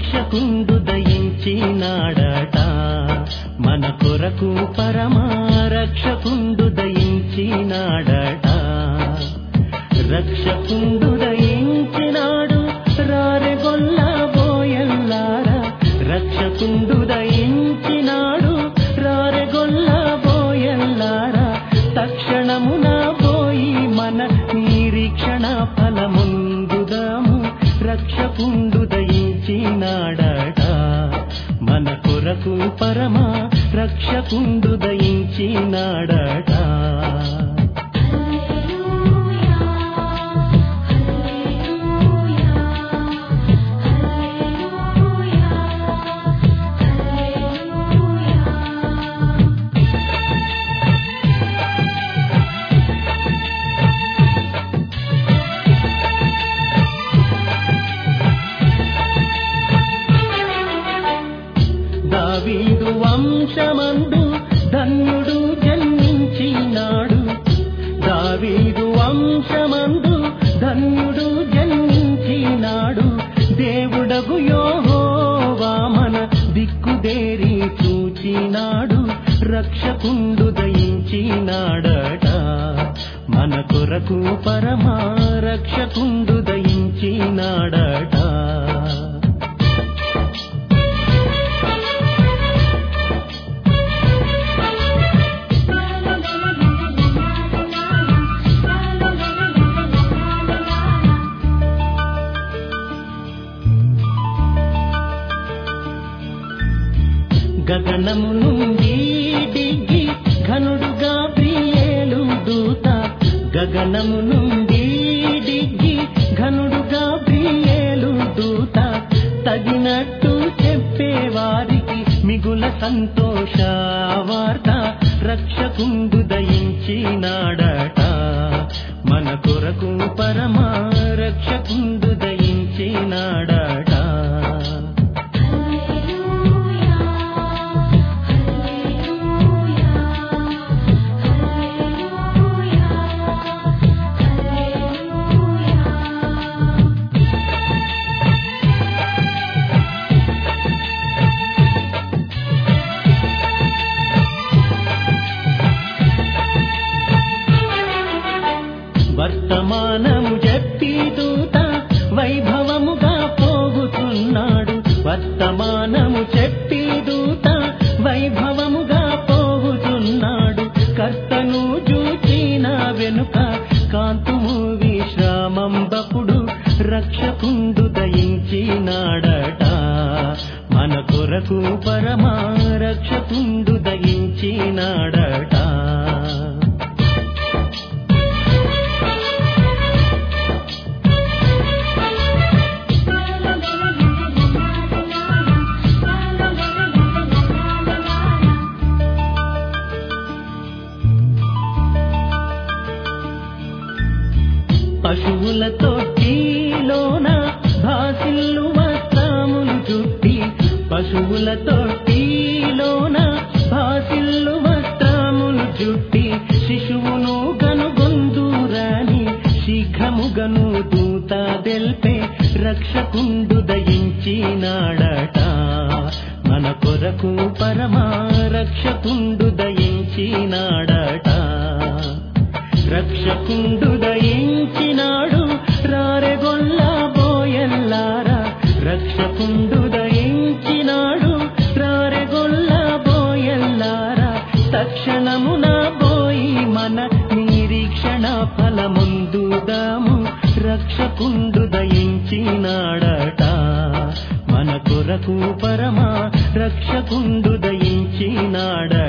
రక్షకుండు దయించినాడట మన కొరకు పరమా రక్షకుండు దయించినాడట రక్షకుండు దయించినాడు రారెగొల్ల బోయల్లారా రక్షకుండు దయించినాడు రారెగొల్ల బోయల్లారా తక్షణమున పోయి మన నిరీక్షణ ఫలముందుదాము రక్షకుండు దయించినాడట మన కొరకు పరమా రక్షకుండు దయించినాడట హల్లెలూయా హల్లెలూయా హల్లెలూయా హల్లెలూయా దావీదు వంశమందు ధన్యుడు జన్మించినాడు దావీదు వంశమందు ధన్యుడు జన్మించినాడు దేవుడగు యోహోవా మన దిక్కుదేరి చూచినాడు రక్షకుండు దయించినాడట మన కొరకు పరమా రక్షకుండు దయించినాడట గగనము నుండి దిగి ఘనుడుగా ప్రియేలు దూత గగనము నుండి దిగి ఘనుడుగా ప్రియేలు దూత తగినట్టు చెప్పేవారికి మిగుల సంతోష వార్త రక్షకుండు దయించినాడట మన కొరకు పరమా రక్షకుండు దయించినాడట హల్లెలూయా హల్లెలూయా హల్లెలూయా హల్లెలూయా వర్తమానము చెప్పి దూత వైభవముగా పోగుతున్నాడు వర్తమానము చెప్పి దూత వైభవముగా పోగుతున్నాడు కర్తను చూచిన వెనుక కాంతుము విశ్రామంబపుడు రక్షకుండు దయించినాడట మన కొరకు పరమా రక్షకుండు దయించినాడట పశువుల తొట్టిలోన భాసిల్లు వస్త్రములు చుట్టి పశువుల తొట్టిలోన భాసిల్లు వస్త్రములు చుట్టి శిశువును గనుగొందురాని శీఘ్రముగను దూత దెల్పే రక్షకుండు దయించినాడట మన కొరకు పరమా రక్షకుండు దయించినాడట రక్షకుండు దయించినాడు రారెగొల్ల బోయల్లారా రక్షకుండు దయించినాడు రారెగొల్ల బోయల్లారా తక్షణమున పోయి మన నిరీక్షణ ఫలముందుదాము రక్షకుండు దయించినాడట మన కొరకు పరమా రక్షకుండు దయించినాడట